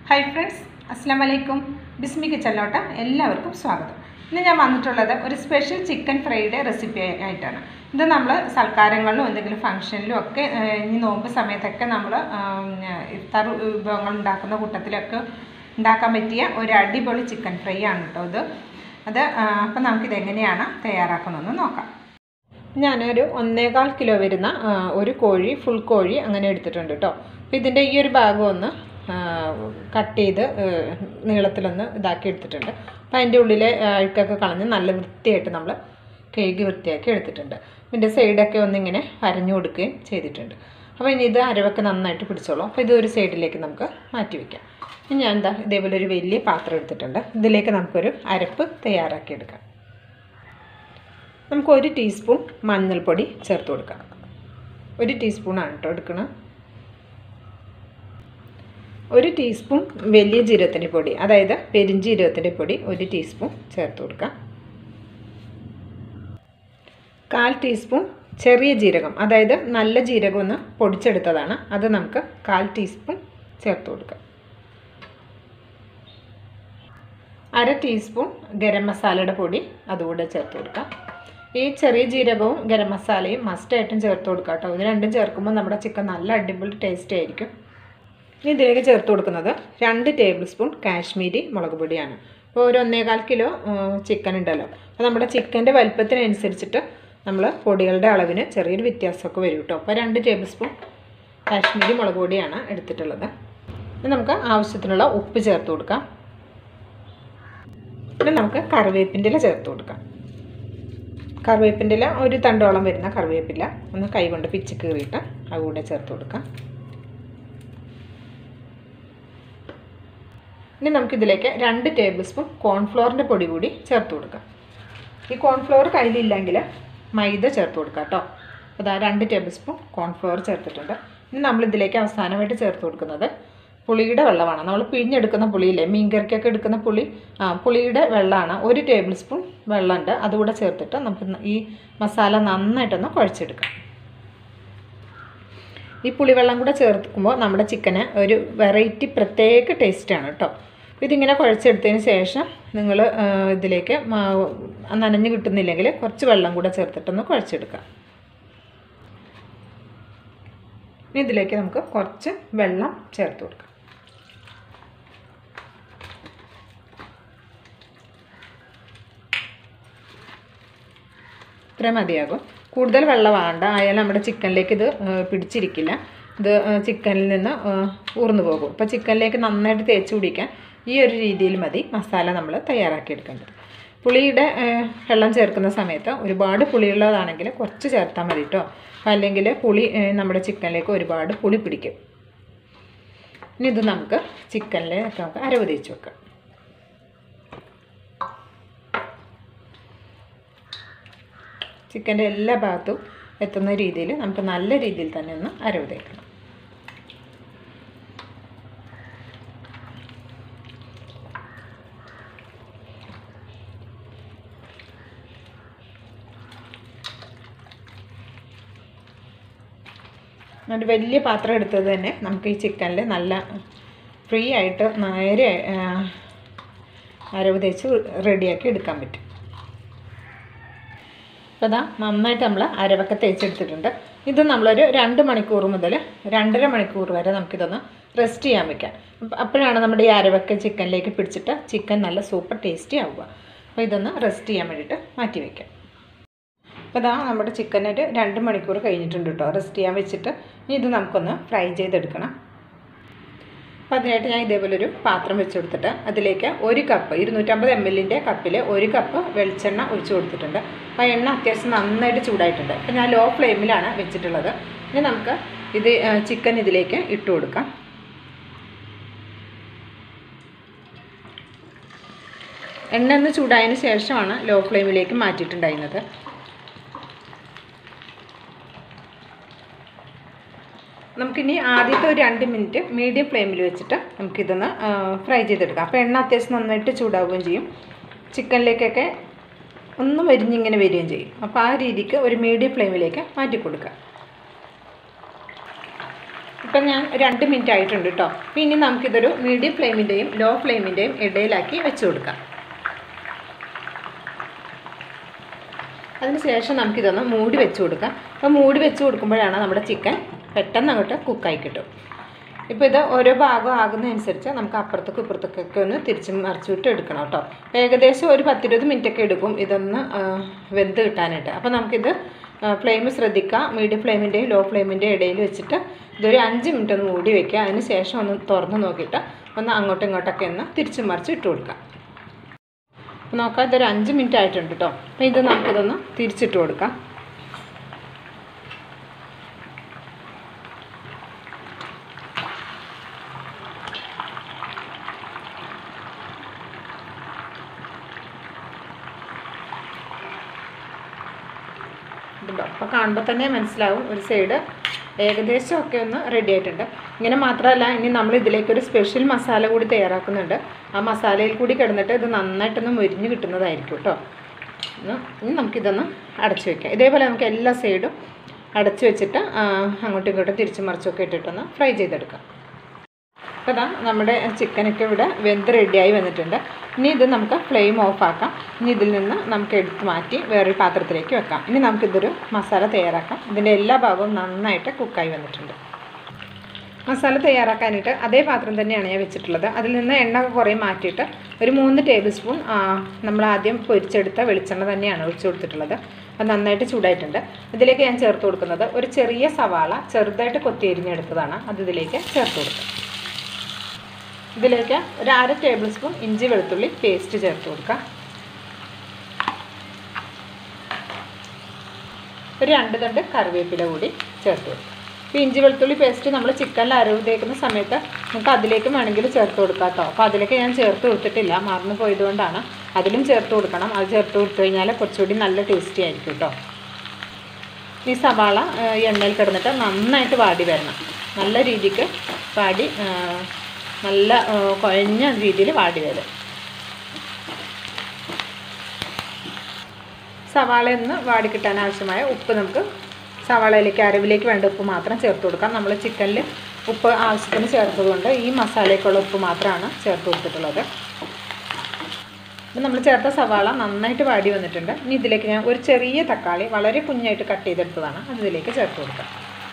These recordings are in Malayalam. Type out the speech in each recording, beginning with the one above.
ഹായ് ഫ്രണ്ട്സ് അസ്സാം വലൈക്കും ബിസ്മി കിച്ചണിലോട്ട് എല്ലാവർക്കും സ്വാഗതം ഇന്ന് ഞാൻ വന്നിട്ടുള്ളത് ഒരു സ്പെഷ്യൽ ചിക്കൻ ഫ്രൈയുടെ റെസിപ്പി ആയിട്ടാണ് ഇത് നമ്മൾ സൽക്കാരങ്ങളിലും എന്തെങ്കിലും ഫംഗ്ഷനിലും ഒക്കെ ഏഹ്, ഇനി നോമ്പ് സമയത്തൊക്കെ നമ്മൾ ഇഫ്താർ വിഭവങ്ങൾ ഉണ്ടാക്കുന്ന കൂട്ടത്തിലൊക്കെ ഉണ്ടാക്കാൻ പറ്റിയ ഒരു അടിപൊളി ചിക്കൻ ഫ്രൈ ആണ് കേട്ടോ ഇത് അത് അപ്പം നമുക്കിത് എങ്ങനെയാണ് തയ്യാറാക്കുന്നതെന്ന് നോക്കാം ഞാനൊരു ഒന്നേകാൽ കിലോ വരുന്ന ആ, ഒരു കോഴി ഫുൾ കോഴി അങ്ങനെ എടുത്തിട്ടുണ്ട് കേട്ടോ അപ്പോൾ ഇതിൻ്റെ ഈ ഒരു ഭാഗം ഒന്ന് കട്ട് ചെയ്ത് ആ, നീളത്തിലൊന്ന് ഇതാക്കി എടുത്തിട്ടുണ്ട് അപ്പോൾ അതിൻ്റെ ഉള്ളിലെ ആ, അഴുക്കൊക്കെ കളഞ്ഞ് നല്ല വൃത്തിയായിട്ട് നമ്മൾ കഴുകി വൃത്തിയാക്കി എടുത്തിട്ടുണ്ട് ഇതിൻ്റെ സൈഡൊക്കെ ഒന്നിങ്ങനെ വരഞ്ഞു കൊടുക്കുകയും ചെയ്തിട്ടുണ്ട് അപ്പോൾ ഇനി ഇത് അരവൊക്കെ നന്നായിട്ട് പിടിച്ചോളൂ അപ്പോൾ ഇത് ഒരു സൈഡിലേക്ക് നമുക്ക് മാറ്റി വയ്ക്കാം ഇനി ഞാൻ എന്താ ഇതേപോലെ ഒരു വലിയ പാത്രം എടുത്തിട്ടുണ്ട് ഇതിലേക്ക് നമുക്കൊരു അരപ്പ് തയ്യാറാക്കിയെടുക്കാം നമുക്ക് ഒരു ടീസ്പൂൺ മഞ്ഞൾപ്പൊടി ചേർത്ത് കൊടുക്കാം ഒരു ടീസ്പൂണാണ് കേട്ടോ എടുക്കണം ഒരു ടീസ്പൂൺ വലിയ ജീരകത്തിൻ്റെ പൊടി അതായത് പെരിഞ്ജീരകത്തിൻ്റെ പൊടി ഒരു ടീസ്പൂൺ ചേർത്ത് കൊടുക്കാം കാൽ ടീസ്പൂൺ ചെറിയ ജീരകം അതായത് നല്ല ജീരകം ഒന്ന് പൊടിച്ചെടുത്തതാണ് അത് നമുക്ക് കാൽ ടീസ്പൂൺ ചേർത്ത് കൊടുക്കാം അര ടീസ്പൂൺ ഗരം മസാലയുടെ പൊടി അതുകൂടെ ചേർത്ത് കൊടുക്കാം ഈ ചെറിയ ജീരകവും ഗരം മസാലയും മസ്റ്റായിട്ടും ചേർത്ത് കൊടുക്കാം കേട്ടോ ഇത് രണ്ടും ചേർക്കുമ്പോൾ നമ്മുടെ ചിക്കൻ നല്ല അടിപൊളി ടേസ്റ്റ് ആയിരിക്കും ഇനി ഇതിലേക്ക് ചേർത്ത് കൊടുക്കുന്നത് രണ്ട് ടേബിൾ സ്പൂൺ കാശ്മീരി മുളക് പൊടിയാണ് അപ്പോൾ ഒരു ഒന്നേകാൽ കിലോ ചിക്കൻ ഉണ്ടല്ലോ അപ്പോൾ നമ്മുടെ ചിക്കൻ്റെ വലുപ്പത്തിനനുസരിച്ചിട്ട് നമ്മൾ പൊടികളുടെ അളവിന് ചെറിയൊരു വ്യത്യാസമൊക്കെ വരും കേട്ടോ അപ്പോൾ രണ്ട് ടേബിൾ സ്പൂൺ കാശ്മീരി മുളക് പൊടിയാണ് എടുത്തിട്ടുള്ളത് ഇനി നമുക്ക് ആവശ്യത്തിനുള്ള ഉപ്പ് ചേർത്ത് കൊടുക്കാം പിന്നെ നമുക്ക് കറിവേപ്പിൻ്റെ ഇല ചേർത്ത് കൊടുക്കാം കറിവേപ്പിൻ്റെ ഇല ഒരു തണ്ടോളം വരുന്ന കറിവേപ്പില ഒന്ന് കൈകൊണ്ട് പിച്ച് കീറിയിട്ട് അതുകൂടെ ചേർത്ത് കൊടുക്കാം ഇനി നമുക്കിതിലേക്ക് രണ്ട് ടേബിൾ സ്പൂൺ കോൺഫ്ലോറിൻ്റെ പൊടി കൂടി ചേർത്ത് കൊടുക്കാം ഈ കോൺഫ്ലോർ കയ്യിലില്ലെങ്കിൽ മൈദ ചേർത്ത് കൊടുക്കാം കേട്ടോ അതാ രണ്ട് ടേബിൾ സ്പൂൺ കോൺഫ്ലോർ ചേർത്തിട്ടുണ്ട് ഇനി നമ്മളിതിലേക്ക് അവസാനമായിട്ട് ചേർത്ത് കൊടുക്കുന്നത് പുളിയുടെ വെള്ളമാണ് നമ്മൾ പിഴിഞ്ഞെടുക്കുന്ന പുളിയില്ലേ മീൻകറിക്കൊക്കെ എടുക്കുന്ന പുളി ആ പുളിയുടെ വെള്ളമാണ് ഒരു ടേബിൾ സ്പൂൺ വെള്ളമുണ്ട് അതുകൂടെ ചേർത്തിട്ട് നമുക്ക് ഈ മസാല നന്നായിട്ടൊന്ന് കുഴച്ചെടുക്കാം ഈ പുളിവെള്ളം കൂടെ ചേർക്കുമ്പോൾ നമ്മുടെ ചിക്കന് ഒരു വെറൈറ്റി പ്രത്യേക ടേസ്റ്റാണ് കേട്ടോ ഇതിങ്ങനെ കുഴച്ചെടുത്തതിന് ശേഷം നിങ്ങൾ ഇതിലേക്ക് മാവ് നനഞ്ഞ് കിട്ടുന്നില്ലെങ്കിൽ കുറച്ച് വെള്ളം കൂടെ ചേർത്തിട്ടൊന്ന് കുഴച്ചെടുക്കാം ഇനി ഇതിലേക്ക് നമുക്ക് കുറച്ച് വെള്ളം ചേർത്ത് കൊടുക്കാം ഇത്രയും മതിയാകും കൂടുതൽ വെള്ളം വേണ്ട ആയാലും നമ്മുടെ ചിക്കനിലേക്ക് ഇത് ആ, പിടിച്ചിരിക്കില്ല ഇത് ആ, ചിക്കനിൽ നിന്ന് ആ, ഊർന്നു പോകും അപ്പോൾ ചിക്കനിലേക്ക് നന്നായിട്ട് തേച്ച് പിടിക്കാൻ ഈ ഒരു രീതിയിൽ മതി മസാല നമ്മൾ തയ്യാറാക്കിയെടുക്കേണ്ടത് പുളിയുടെ ആ, വെള്ളം ചേർക്കുന്ന സമയത്ത് ഒരുപാട് പുളിയുള്ളതാണെങ്കിൽ കുറച്ച് ചേർത്താൽ മതി കേട്ടോ അല്ലെങ്കിൽ പുളി ആ, നമ്മുടെ ചിക്കനിലേക്ക് ഒരുപാട് പുളി പിടിക്കും ഇനി ഇത് നമുക്ക് ചിക്കനിലേക്ക് നമുക്ക് അരവ് തേച്ച് വെക്കാം ചിക്കൻ്റെ എല്ലാ ഭാഗത്തും എത്തുന്ന രീതിയിൽ നമുക്ക് നല്ല രീതിയിൽ തന്നെ ഒന്ന് അരവ് തേക്കണം ഒരു വലിയ പാത്രം എടുത്തത് തന്നെ നമുക്ക് ഈ ചിക്കനിൽ നല്ല ഫ്രീ ആയിട്ട് നേരെ ആ, അരവ് തേച്ച് റെഡിയാക്കി എടുക്കാൻ പറ്റും അപ്പോൾ ഇതാ നന്നായിട്ട് നമ്മൾ അരവൊക്കെ തേച്ചെടുത്തിട്ടുണ്ട് ഇത് നമ്മളൊരു രണ്ട് മണിക്കൂർ മുതൽ രണ്ടര മണിക്കൂർ വരെ നമുക്കിതൊന്ന് റെസ്റ്റ് ചെയ്യാൻ വെക്കാം അപ്പ- അപ്പോഴാണ് നമ്മുടെ ഈ അരവൊക്കെ ചിക്കനിലേക്ക് പിടിച്ചിട്ട് ചിക്കൻ നല്ല സൂപ്പർ ടേസ്റ്റി ആവുക അപ്പോൾ ഇതൊന്ന് റെസ്റ്റ് ചെയ്യാൻ വേണ്ടിയിട്ട് മാറ്റി വയ്ക്കാം അപ്പോൾ ഇതാ നമ്മുടെ ചിക്കൻ ഒരു രണ്ട് മണിക്കൂർ കഴിഞ്ഞിട്ടുണ്ട് കേട്ടോ റെസ്റ്റ് ചെയ്യാൻ വെച്ചിട്ട് ഇനി ഇത് നമുക്കൊന്ന് ഫ്രൈ ചെയ്തെടുക്കണം അപ്പോൾ അതിനായിട്ട് ഞാൻ ഇതേപോലെ ഒരു പാത്രം വെച്ച് കൊടുത്തിട്ട് അതിലേക്ക് ഒരു കപ്പ് ഇരുന്നൂറ്റമ്പത് എം എല്ലിൻ്റെ കപ്പിൽ ഒരു കപ്പ് വെളിച്ചെണ്ണ ഒഴിച്ച് കൊടുത്തിട്ടുണ്ട് അപ്പോൾ എണ്ണ അത്യാവശ്യം നന്നായിട്ട് ചൂടായിട്ടുണ്ട് അപ്പോൾ ഞാൻ ലോ ഫ്ലെയിമിലാണ് വെച്ചിട്ടുള്ളത് ഇനി നമുക്ക് ഇത് ചിക്കൻ ഇതിലേക്ക് ഇട്ട് കൊടുക്കാം എണ്ണ ഒന്ന് ചൂടായതിന് ശേഷമാണ് ലോ ഫ്ലെയിമിലേക്ക് മാറ്റിയിട്ടുണ്ടായിരുന്നത് നമുക്കിനി ആദ്യത്തെ ഒരു രണ്ട് മിനിറ്റ് മീഡിയം ഫ്ലെയിമിൽ വെച്ചിട്ട് നമുക്കിതൊന്ന് ഫ്രൈ ചെയ്തെടുക്കാം അപ്പോൾ എണ്ണ അത്യാവശ്യം നന്നായിട്ട് ചൂടാവുകയും ചെയ്യും ചിക്കനിലേക്കൊക്കെ ഒന്ന് വരിഞ്ഞിങ്ങനെ വരികയും ചെയ്യും അപ്പോൾ ആ രീതിക്ക് ഒരു മീഡിയം ഫ്ലെയിമിലേക്ക് മാറ്റി കൊടുക്കുക ഇപ്പം ഞാൻ രണ്ട് മിനിറ്റ് ആയിട്ടുണ്ട് കേട്ടോ അപ്പോൾ ഇനി നമുക്കിതൊരു മീഡിയം ഫ്ലെയിമിൻ്റെയും ലോ ഫ്ലെയിമിൻ്റെയും ഇടയിലാക്കി വെച്ച് കൊടുക്കാം അതിനുശേഷം നമുക്കിതൊന്ന് മൂടി വെച്ച് കൊടുക്കാം അപ്പോൾ മൂടി വെച്ച് കൊടുക്കുമ്പോഴാണ് നമ്മുടെ ചിക്കൻ പെട്ടെന്ന് അങ്ങോട്ട് കുക്കായി കിട്ടും ഇപ്പോൾ ഇത് ഓരോ ഭാഗം ആകുന്നതനുസരിച്ച് നമുക്ക് അപ്പുറത്തേക്കും ഇപ്പുറത്തേക്കൊക്കെ ഒന്ന് തിരിച്ച് മറിച്ചിട്ട് എടുക്കണം കേട്ടോ അപ്പോൾ ഏകദേശം ഒരു പത്തിരുപത് മിനിറ്റ് ഒക്കെ എടുക്കും ഇതൊന്ന് ആ, വെന്ത് കിട്ടാനായിട്ട് അപ്പോൾ നമുക്കിത് ഫ്ലെയിം ശ്രദ്ധിക്കുക മീഡിയം ഫ്ലെയിമിൻ്റെയും ലോ ഫ്ലെയിമിൻ്റെയും ഇടയിൽ വെച്ചിട്ട് ഇതൊരു അഞ്ച് മിനിറ്റ് ഒന്ന് മൂടി വയ്ക്കുക അതിന് ശേഷം ഒന്ന് തുറന്ന് നോക്കിയിട്ട് ഒന്ന് അങ്ങോട്ടും ഇങ്ങോട്ടൊക്കെ ഒന്ന് തിരിച്ച് മറിച്ച് ഇട്ട് കൊടുക്കാം അപ്പോൾ നോക്കാം ഇതൊരു അഞ്ച് മിനിറ്റ് ആയിട്ടുണ്ട് കേട്ടോ അപ്പോൾ ഇത് നമുക്കിതൊന്ന് തിരിച്ചിട്ട് കൊടുക്കാം ഇതുണ്ടോ അപ്പോൾ കാണുമ്പോൾ തന്നെ മനസ്സിലാവും ഒരു സൈഡ് ഏകദേശം ഒക്കെ ഒന്ന് റെഡി ആയിട്ടുണ്ട് ഇങ്ങനെ മാത്രമല്ല ഇനി നമ്മൾ ഇതിലേക്കൊരു സ്പെഷ്യൽ മസാല കൂടി തയ്യാറാക്കുന്നുണ്ട് ആ മസാലയിൽ കൂടി കിടന്നിട്ട് ഇത് നന്നായിട്ടൊന്ന് മുരിഞ്ഞ് കിട്ടുന്നതായിരിക്കും കേട്ടോ ഒന്ന് ഇനി നമുക്കിതൊന്ന് അടച്ചു വെക്കാം ഇതേപോലെ നമുക്ക് എല്ലാ സൈഡും അടച്ചു വെച്ചിട്ട് ആ, അങ്ങോട്ടും ഇങ്ങോട്ടും തിരിച്ചും മറിച്ചൊക്കെ ഇട്ടിട്ടൊന്ന് ഫ്രൈ ചെയ്തെടുക്കാം അപ്പോൾ ഇതാ നമ്മുടെ ചിക്കനൊക്കെ ഇവിടെ വെന്ത് റെഡിയായി വന്നിട്ടുണ്ട് ഇനി ഇത് നമുക്ക് ഫ്ലെയിം ഓഫ് ആക്കാം ഇനി ഇതിൽ നിന്ന് നമുക്ക് എടുത്ത് മാറ്റി വേറൊരു പാത്രത്തിലേക്ക് വെക്കാം ഇനി നമുക്കിതൊരു മസാല തയ്യാറാക്കാം ഇതിൻ്റെ എല്ലാ ഭാഗവും നന്നായിട്ട് കുക്കായി വന്നിട്ടുണ്ട് മസാല തയ്യാറാക്കാനായിട്ട് അതേ പാത്രം തന്നെയാണ് ഞാൻ വെച്ചിട്ടുള്ളത് അതിൽ നിന്ന് എണ്ണ കുറേ മാറ്റിയിട്ട് ഒരു മൂന്ന് ടേബിൾ സ്പൂൺ നമ്മൾ ആദ്യം പൊരിച്ചെടുത്ത വെളിച്ചെണ്ണ തന്നെയാണ് ഒഴിച്ചു കൊടുത്തിട്ടുള്ളത് അത് നന്നായിട്ട് ചൂടായിട്ടുണ്ട് ഇതിലേക്ക് ഞാൻ ചേർത്ത് കൊടുക്കുന്നത് ഒരു ചെറിയ സവാള ചെറുതായിട്ട് കൊത്തി എരിഞ്ഞെടുത്തതാണ് അത് ഇതിലേക്ക് ചേർത്ത് കൊടുക്കുക ഇതിലേക്ക് ഒരു അര ടേബിൾ സ്പൂൺ ഇഞ്ചി വെളുത്തുള്ളി പേസ്റ്റ് ചേർത്ത് കൊടുക്കാം ഒരു രണ്ട് തണ്ട് കറിവേപ്പില കൂടി ചേർത്ത് കൊടുക്കാം ഇപ്പോൾ ഇഞ്ചി വെളുത്തുള്ളി പേസ്റ്റ് നമ്മൾ ചിക്കനിൽ അരവ് തേക്കുന്ന സമയത്ത് നമുക്ക് അതിലേക്ക് വേണമെങ്കിൽ ചേർത്ത് കൊടുക്കാം കേട്ടോ അപ്പോൾ അതിലേക്ക് ഞാൻ ചേർത്ത് കൊടുത്തിട്ടില്ല മറന്നു പോയതുകൊണ്ടാണ് അതിലും ചേർത്ത് കൊടുക്കണം അത് ചേർത്ത് കൊടുത്തു കഴിഞ്ഞാൽ കുറച്ചുകൂടി നല്ല ടേസ്റ്റി ആയിരിക്കും കേട്ടോ ഈ സവാള ആ, ഈ എണ്ണയിൽ കിടന്നിട്ട് നന്നായിട്ട് വാടി വരണം നല്ല രീതിക്ക് വാടി ആ, നല്ല ആ, കുഴഞ്ഞ രീതിയിൽ വാടി വരും സവാളയിൽ നിന്ന് വാടി കിട്ടാൻ ആവശ്യമായ ഉപ്പ് നമുക്ക് സവാളയിലേക്ക് അരവിലേക്ക് വേണ്ട ഉപ്പ് മാത്രം ചേർത്ത് കൊടുക്കാം നമ്മൾ ചിക്കനിൽ ഉപ്പ് ആവശ്യത്തിന് ചേർത്തതുകൊണ്ട് ഈ മസാലയ്ക്കുള്ള ഉപ്പ് മാത്രമാണ് ചേർത്ത് കൊടുത്തിട്ടുള്ളത് ഇപ്പം നമ്മൾ ചേർത്ത സവാള നന്നായിട്ട് വാടി വന്നിട്ടുണ്ട് ഇനി ഇതിലേക്ക് ഞാൻ ഒരു ചെറിയ തക്കാളി വളരെ കുഞ്ഞായിട്ട് കട്ട് ചെയ്തെടുത്തതാണ് അത് ഇതിലേക്ക് ചേർത്ത് കൊടുക്കാം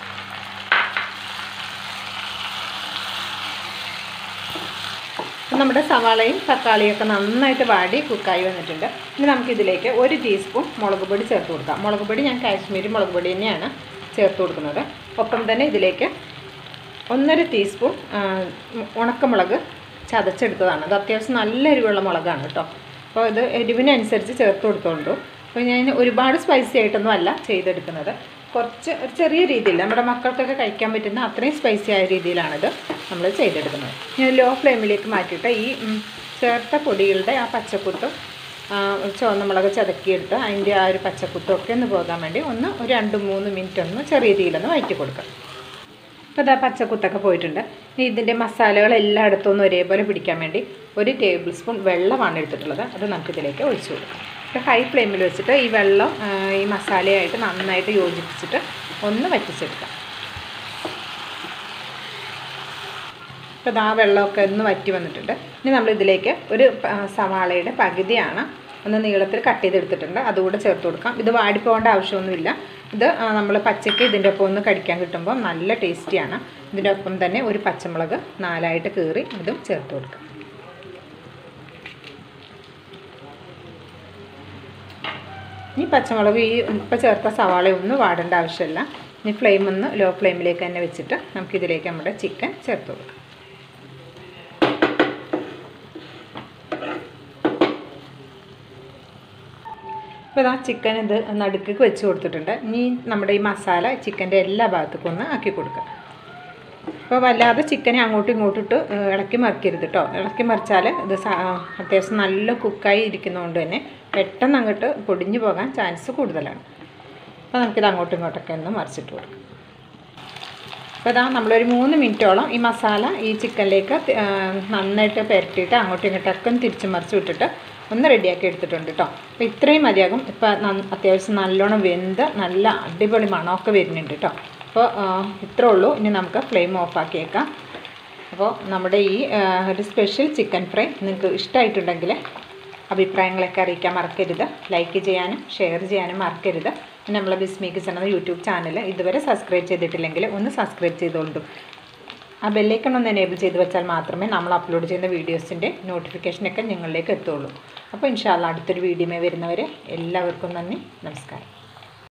അപ്പം നമ്മുടെ സവാളയും തക്കാളിയും ഒക്കെ നന്നായിട്ട് വാടി കുക്കായി വന്നിട്ടുണ്ട് ഇനി നമുക്കിതിലേക്ക് ഒരു ടീസ്പൂൺ മുളക് പൊടി ചേർത്ത് കൊടുക്കാം മുളക് പൊടി ഞാൻ കാശ്മീരി മുളക് പൊടി തന്നെയാണ് ചേർത്ത് കൊടുക്കുന്നത് ഒപ്പം തന്നെ ഇതിലേക്ക് ഒന്നര ടീസ്പൂൺ ആ, ഉണക്കമുളക് ചതച്ചെടുത്തതാണ് അത് അത്യാവശ്യം നല്ല എരിവുള്ള മുളകാണ് കേട്ടോ അപ്പോൾ ഇത് എരിവിനനുസരിച്ച് ചേർത്ത് കൊടുത്തോണ്ടു അപ്പോൾ ഞാൻ ഒരുപാട് സ്പൈസി ആയിട്ടൊന്നും അല്ല ചെയ്തെടുക്കുന്നത് കുറച്ച് ഒരു ചെറിയ രീതിയിൽ നമ്മുടെ മക്കൾക്കൊക്കെ കഴിക്കാൻ പറ്റുന്ന അത്രയും സ്പൈസി ആയ രീതിയിലാണിത് നമ്മൾ ചെയ്തെടുക്കുന്നത് ഞാൻ ലോ ഫ്ലെയിമിലേക്ക് മാറ്റിയിട്ട് ഈ ഉം, ചേർത്ത പൊടികളുടെ ആ പച്ചക്കുത്തും ആ, ചുവന്ന മുളക് ചതക്കിയെടുത്ത് അതിൻ്റെ ആ ഒരു പച്ചക്കുത്തും ഒക്കെ ഒന്ന് പോകാൻ വേണ്ടി ഒന്ന് ഒരു രണ്ട് മൂന്ന് മിനിറ്റ് ഒന്ന് ചെറിയ രീതിയിലൊന്ന് വഴറ്റി കൊടുക്കാം അപ്പോൾ ഇതാ പച്ചക്കുത്തൊക്കെ പോയിട്ടുണ്ട് ഇനി ഇതിൻ്റെ മസാലകൾ എല്ലായിടത്തും ഒന്ന് ഒരേപോലെ പിടിക്കാൻ വേണ്ടി ഒരു ടേബിൾ സ്പൂൺ വെള്ളമാണ് എടുത്തിട്ടുള്ളത് അത് നമുക്കിതിലേക്ക് ഒഴിച്ചു കൊടുക്കാം ഇപ്പോൾ ഹൈ ഫ്ലെയിമിൽ വെച്ചിട്ട് ഈ വെള്ളം ആ, ഈ മസാലയായിട്ട് നന്നായിട്ട് യോജിപ്പിച്ചിട്ട് ഒന്ന് വറ്റിച്ചെടുക്കാം അപ്പോൾ ഇതാ വെള്ളമൊക്കെ ഒന്ന് വറ്റി വന്നിട്ടുണ്ട് ഇനി നമ്മൾ ഇതിലേക്ക് ഒരു പ- സവാളയുടെ പകുതിയാണ് ഒന്ന് നീളത്തിൽ കട്ട് ചെയ്തെടുത്തിട്ടുണ്ട് അതുകൂടെ ചേർത്ത് കൊടുക്കാം ഇത് വാടിപ്പോകേണ്ട ആവശ്യമൊന്നുമില്ല ഇത് നമ്മൾ പച്ചയ്ക്ക് ഇതിൻ്റെ ഒപ്പം ഒന്ന് കടിക്കാൻ കിട്ടുമ്പോൾ നല്ല ടേസ്റ്റിയാണ് ഇതിൻ്റെ ഒപ്പം തന്നെ ഒരു പച്ചമുളക് നാലായിട്ട് കീറി ഇതും ചേർത്ത് കൊടുക്കാം ഈ പച്ചമുളക് ഈ ഇപ്പോൾ ചേർത്ത സവാള ഒന്നും വാടേണ്ട ആവശ്യമില്ല ഇനി ഫ്ലെയിം ഒന്ന് ലോ ഫ്ലെയിമിലേക്ക് തന്നെ വെച്ചിട്ട് നമുക്കിതിലേക്ക് നമ്മുടെ ചിക്കൻ ചേർത്ത് കൊടുക്കാം ഇപ്പോൾ ഇതാ ചിക്കൻ ഇത് നടുക്ക് വെച്ച് കൊടുത്തിട്ടുണ്ട് ഇനി നമ്മുടെ ഈ മസാല ചിക്കൻ്റെ എല്ലാ ഭാഗത്തേക്കും ഒന്ന് ആക്കി കൊടുക്കുക അപ്പോൾ വല്ലാതെ ചിക്കനെ അങ്ങോട്ടും ഇങ്ങോട്ടും ഇട്ട് ഏഹ്, ഇളക്കി മറിക്കരുത് കേട്ടോ ഇളക്കി മറിച്ചാൽ ഇത് സ- അത്യാവശ്യം നല്ല കുക്കായി ഇരിക്കുന്നതുകൊണ്ട് തന്നെ പെട്ടെന്ന് അങ്ങോട്ട് പൊടിഞ്ഞു പോകാൻ ചാൻസ് കൂടുതലാണ് അപ്പോൾ നമുക്കിത് അങ്ങോട്ടും ഇങ്ങോട്ടൊക്കെ ഒന്ന് മറിച്ചിട്ട് കൊടുക്കാം അപ്പോൾ ഇതാ നമ്മളൊരു മൂന്ന് മിനിറ്റോളം ഈ മസാല ഈ ചിക്കനിലേക്ക് തി- ആ, നന്നായിട്ട് പുരട്ടിയിട്ട് അങ്ങോട്ടും ഇങ്ങോട്ടൊക്കെ ഒന്ന് തിരിച്ച് മറിച്ച് വിട്ടിട്ട് ഒന്ന് റെഡിയാക്കി എടുത്തിട്ടുണ്ട് കേട്ടോ അപ്പോൾ ഇത്രയും മതിയാകും ഇപ്പോൾ അത്യാവശ്യം നല്ലോണം വെന്ത് നല്ല അടിപൊളി മണമൊക്കെ വരുന്നുണ്ട് കേട്ടോ അപ്പോൾ ഇത്രേ ഉള്ളൂ ഇനി നമുക്ക് ഫ്ലെയിം ഓഫാക്കിയേക്കാം അപ്പോൾ നമ്മുടെ ഈ ആ, ഒരു സ്പെഷ്യൽ ചിക്കൻ ഫ്രൈ നിങ്ങൾക്ക് ഇഷ്ടമായിട്ടുണ്ടെങ്കിൽ അഭിപ്രായങ്ങളൊക്കെ അറിയിക്കാൻ മറക്കരുത് ലൈക്ക് ചെയ്യാനും ഷെയർ ചെയ്യാനും മറക്കരുത് പിന്നെ നമ്മളെ ബിസ്മി കിച്ചൺ എന്ന യൂട്യൂബ് ചാനൽ ഇതുവരെ സബ്സ്ക്രൈബ് ചെയ്തിട്ടില്ലെങ്കിൽ ഒന്ന് സബ്സ്ക്രൈബ് ചെയ്തോളൂ ആ ബെല്ലൈക്കൺ ഒന്ന് എനേബിൾ ചെയ്ത് വെച്ചാൽ മാത്രമേ നമ്മൾ അപ്ലോഡ് ചെയ്യുന്ന വീഡിയോസിൻ്റെ നോട്ടിഫിക്കേഷനൊക്കെ നിങ്ങളിലേക്ക് എത്തുള്ളൂ അപ്പോൾ ഇൻഷാല്ല അടുത്തൊരു വീഡിയോമേ വരുന്നവരെ എല്ലാവർക്കും നന്ദി നമസ്കാരം